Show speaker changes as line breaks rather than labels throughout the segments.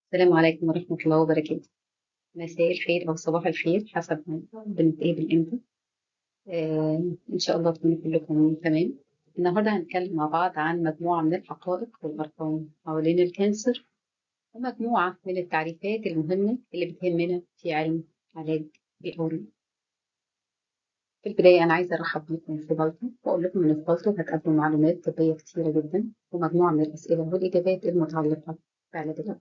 السلام عليكم ورحمة الله وبركاته مساء الخير أو صباح الخير حسب ما بنتقابل إمتى آه إن شاء الله تكونوا كلكم تمام النهاردة هنتكلم مع بعض عن مجموعة من الحقائق والأرقام حوالين الكانسر ومجموعة من التعريفات المهمة اللي بتهمنا في علم علاج الأورام في البداية أنا عايزة أرحب بكم في بالتو وأقول لكم إن في بالتو هتقابلوا معلومات طبية كتيرة جدا ومجموعة من الأسئلة والإجابات المتعلقة بعلاج الأورام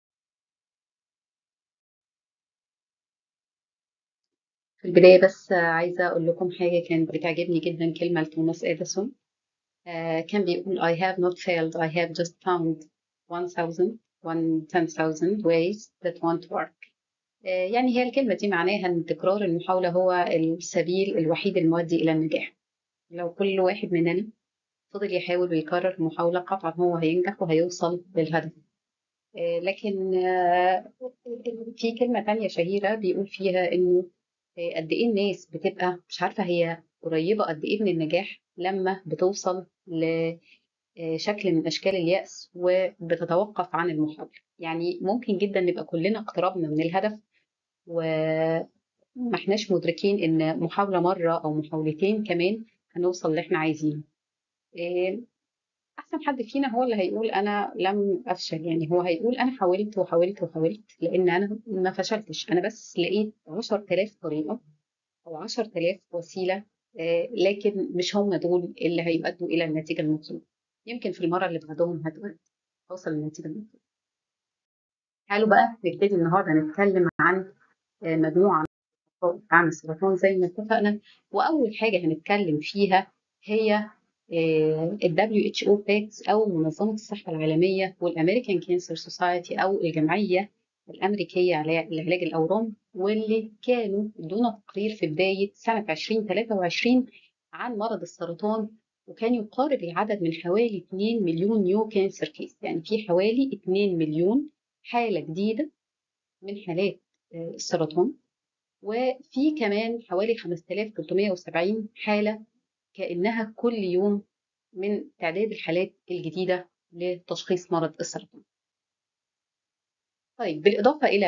في البداية بس عايزة أقول لكم حاجة كانت بتعجبني جدا كلمة لتوماس إديسون آه كان بيقول I have not failed I have just found 1000 10,000 ways that won't work آه يعني هي الكلمة دي معناها أن تكرار المحاولة هو السبيل الوحيد المؤدي إلى النجاح لو كل واحد مننا فضل يحاول ويكرر المحاولة قطعا هو هينجح وهيوصل للهدف آه لكن آه في كلمة تانية شهيرة بيقول فيها إنه قد ايه الناس بتبقى مش عارفه هي قريبه قد ايه من النجاح لما بتوصل لشكل من اشكال الياس وبتتوقف عن المحاوله يعني ممكن جدا نبقى كلنا اقتربنا من الهدف وما احناش مدركين ان محاوله مره او محاولتين كمان هنوصل اللي احنا عايزينه احسن حد فينا هو اللي هيقول انا لم افشل يعني هو هيقول انا حاولت وحاولت وحاولت لان انا ما فشلتش انا بس لقيت 10000 طريقه او 10000 وسيله لكن مش هم دول اللي هيؤدوا الى النتيجه المطلوبه يمكن في المره اللي بعدهم هتوصل للنتيجه المطلوبه تعالوا بقى نبتدي النهارده نتكلم عن مجموعه عن السرطان زي ما اتفقنا واول حاجه هنتكلم فيها هي ال WHO PACS أو منظمة الصحة العالمية والأمريكان كانسر سوسايتي أو الجمعية الأمريكية لعلاج الأورام واللي كانوا ادونا تقرير في بداية سنة 2023 عن مرض السرطان وكان يقارب العدد من حوالي 2 مليون نيو كانسر كيس يعني في حوالي 2 مليون حالة جديدة من حالات السرطان وفي كمان حوالي 5370 حالة كأنها كل يوم من تعداد الحالات الجديدة لتشخيص مرض السرطان. طيب بالإضافة إلى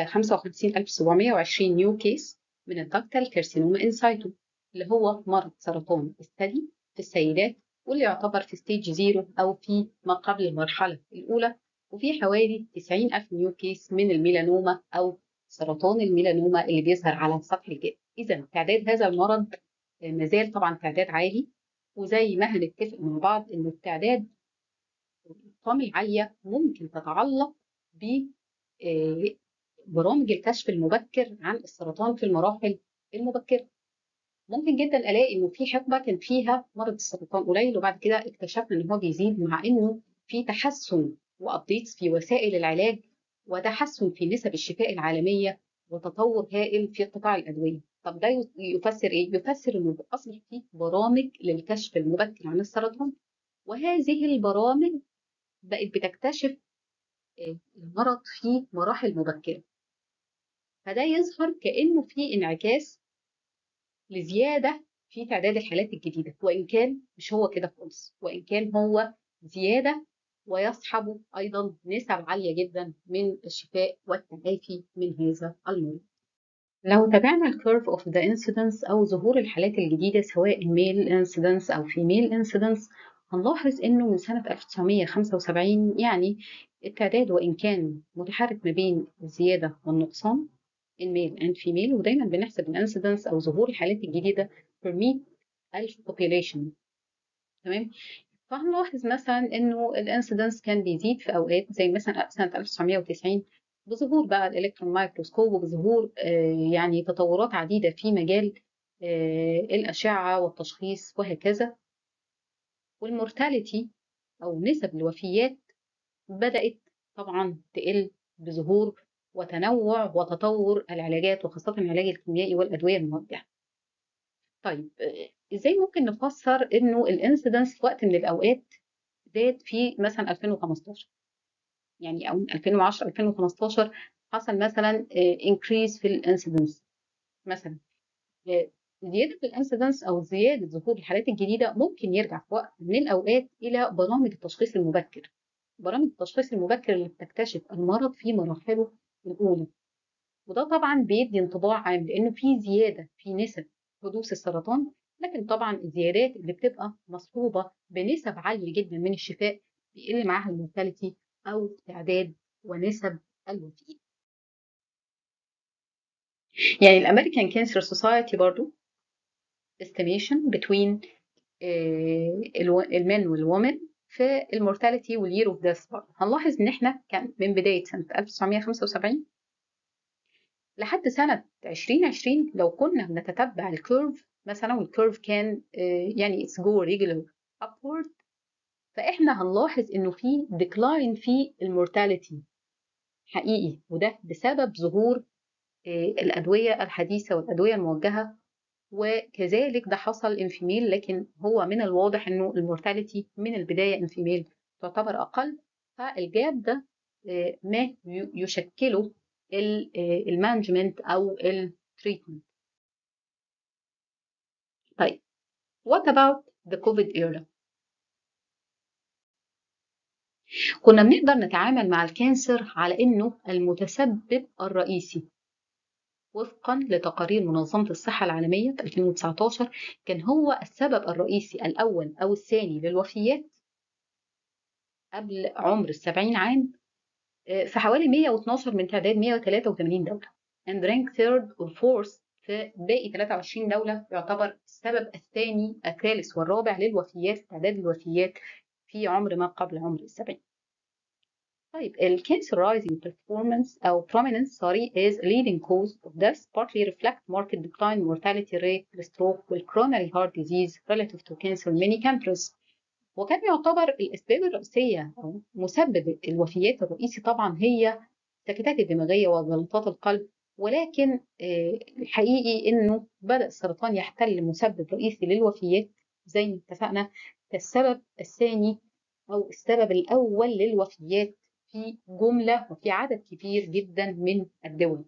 55720 نيو كيس من الدكتال كارسينوما انسايتو اللي هو مرض سرطان الثدي في السيدات واللي يعتبر في ستيج زيرو أو في ما قبل المرحلة الأولى وفي حوالي 90 ألف نيو كيس من الميلانوما أو سرطان الميلانوما اللي بيظهر على سطح الجلد. إذا تعداد هذا المرض مازال طبعا تعداد عالي وزي ما هنتفق مع بعض ان التعداد الارقام العاليه ممكن تتعلق ب برامج الكشف المبكر عن السرطان في المراحل المبكره ممكن جدا الاقي انه في حقبه كان فيها مرض السرطان قليل وبعد كده اكتشفنا ان هو بيزيد مع انه في تحسن وابديتس في وسائل العلاج وتحسن في نسب الشفاء العالميه وتطور هائل في قطاع الادويه طب ده يفسر ايه؟ يفسر انه اصبح في برامج للكشف المبكر عن السرطان وهذه البرامج بقت بتكتشف المرض في مراحل مبكره فده يظهر كانه في انعكاس لزياده في تعداد الحالات الجديده وان كان مش هو كده خالص وان كان هو زياده ويصحبه ايضا نسب عاليه جدا من الشفاء والتعافي من هذا المرض لو تابعنا الكيرف اوف ذا انسيدنس او ظهور الحالات الجديده سواء الميل انسيدنس او فيميل انسيدنس هنلاحظ انه من سنه 1975 يعني التعداد وان كان متحرك ما بين الزياده والنقصان الميل اند فيميل ودايما بنحسب الانسيدنس او ظهور الحالات الجديده per 100000 population تمام فهنلاحظ مثلا انه الانسيدنس كان بيزيد في اوقات زي مثلا سنه 1990 بظهور بقى الالكترون مايكروسكوب وبظهور يعني تطورات عديدة في مجال الأشعة والتشخيص وهكذا والمورتاليتي أو نسب الوفيات بدأت طبعا تقل بظهور وتنوع وتطور العلاجات وخاصة العلاج الكيميائي والأدوية الموجهة. طيب ازاي ممكن نفسر انه الانسيدنس في وقت من الاوقات زاد في مثلا 2015 يعني او 2010 2015 حصل مثلا انكريز في الانسيدنس مثلا زياده الانسيدنس او زياده ظهور الحالات الجديده ممكن يرجع في وقت من الاوقات الى برامج التشخيص المبكر برامج التشخيص المبكر اللي بتكتشف المرض في مراحله الأولى وده طبعا بيدي انطباع عام لأنه في زيادة في نسب حدوث السرطان لكن طبعا الزيادات اللي بتبقى مصحوبة بنسب عالية جدا من الشفاء بيقل معاها المورتاليتي أو تعداد ونسب الوفاة يعني الامريكان كانسر سوسايتي برضو estimation between المن والومن في المورتاليتي واليير اوف ديث هنلاحظ ان احنا كان من بدايه سنه 1975 لحد سنه 2020 لو كنا بنتتبع الكيرف مثلا والكيرف كان يعني اتس جو ريجولار upward فاحنا هنلاحظ انه في ديكلاين في المورتاليتي حقيقي وده بسبب ظهور الأدوية الحديثة والأدوية الموجهة وكذلك ده حصل انفيميل لكن هو من الواضح انه المورتاليتي من البداية انفيميل تعتبر أقل فالجاب ده ما يشكله المانجمنت أو التريتمنت طيب what about the COVID era كنا بنقدر نتعامل مع الكانسر على انه المتسبب الرئيسي وفقا لتقارير منظمة الصحة العالمية في 2019 كان هو السبب الرئيسي الأول أو الثاني للوفيات قبل عمر السبعين عام في حوالي 112 من تعداد 183 دولة and rank third or fourth في باقي 23 دولة يعتبر السبب الثاني الثالث والرابع للوفيات تعداد الوفيات في عمر ما قبل عمر السبعين طيب ال cancer rising performance أو prominence sorry is leading cause of death partly reflect market decline mortality rate السtroke وال coronary heart disease relative to cancer in many countries وكان يعتبر الأسباب الرئيسية أو مسبب الوفيات الرئيسي طبعا هي السكتات الدماغية وجلطات القلب ولكن الحقيقي إنه بدأ السرطان يحتل مسبب رئيسي للوفيات زي ما اتفقنا كالسبب الثاني أو السبب الأول للوفيات في جملة وفي عدد كبير جدا من الدول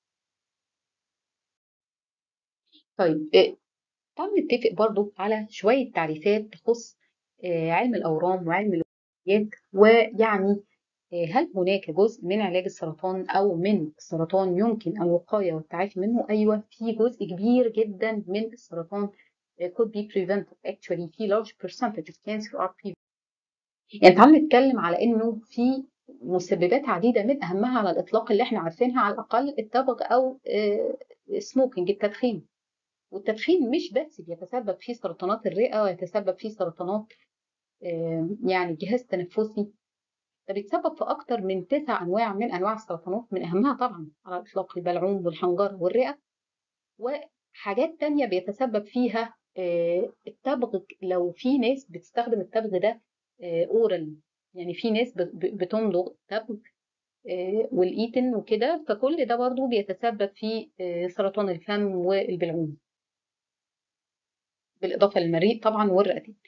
طيب تعالوا نتفق برضو على شوية تعريفات تخص علم الأورام وعلم الوفيات ويعني هل هناك جزء من علاج السرطان أو من السرطان يمكن الوقاية والتعافي منه؟ أيوة في جزء كبير جدا من السرطان could be prevented actually في large percentage of cancer are prevented يعني تعالوا نتكلم على إنه في مسببات عديدة من أهمها على الإطلاق اللي إحنا عارفينها على الأقل التبغ أو سموكينج التدخين والتدخين مش بس بيتسبب في سرطانات الرئة ويتسبب في سرطانات يعني الجهاز التنفسي ده بيتسبب في أكتر من تسع أنواع من أنواع السرطانات من أهمها طبعا على الإطلاق البلعوم والحنجرة والرئة وحاجات تانية بيتسبب فيها التبغ لو في ناس بتستخدم التبغ ده اورال يعني في ناس بتمضغ تبغ والايتن وكده فكل ده برضو بيتسبب في سرطان الفم والبلعوم بالإضافة للمريء طبعا والرئتين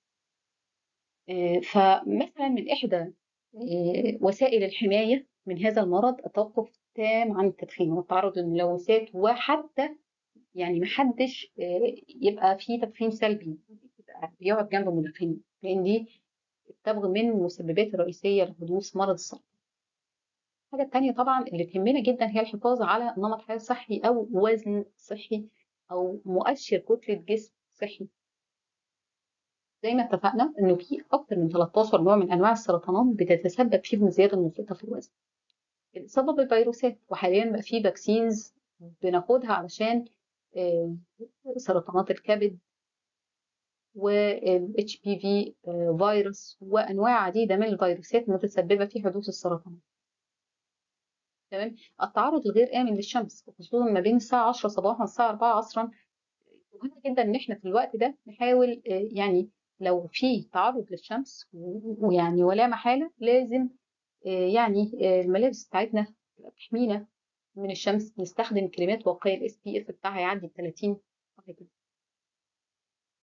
فمثلا من إحدى وسائل الحماية من هذا المرض التوقف تام عن التدخين والتعرض للملوثات وحتى يعني محدش يبقى فيه تدخين سلبي بيقعد جنب مدخنين لأن دي التبغ من المسببات الرئيسية لحدوث مرض السرطان الحاجة التانية طبعا اللي تهمنا جدا هي الحفاظ على نمط حياة صحي أو وزن صحي أو مؤشر كتلة جسم صحي زي ما اتفقنا انه في اكتر من 13 نوع من انواع السرطانات بتتسبب فيهم زياده مفرطه في الوزن الاصابه بالفيروسات وحاليا بقى في فاكسينز بناخدها علشان سرطانات الكبد والاتش بي في فيروس وانواع عديده من الفيروسات المتسببه في حدوث السرطان تمام التعرض الغير امن للشمس خصوصا ما بين الساعه 10 صباحا والساعه 4 عصرا مهم جدا ان احنا في الوقت ده نحاول يعني لو في تعرض للشمس ويعني ولا محاله لازم يعني الملابس بتاعتنا تحمينا من الشمس نستخدم كريمات واقيه الاس بي اف بتاعها يعدي 30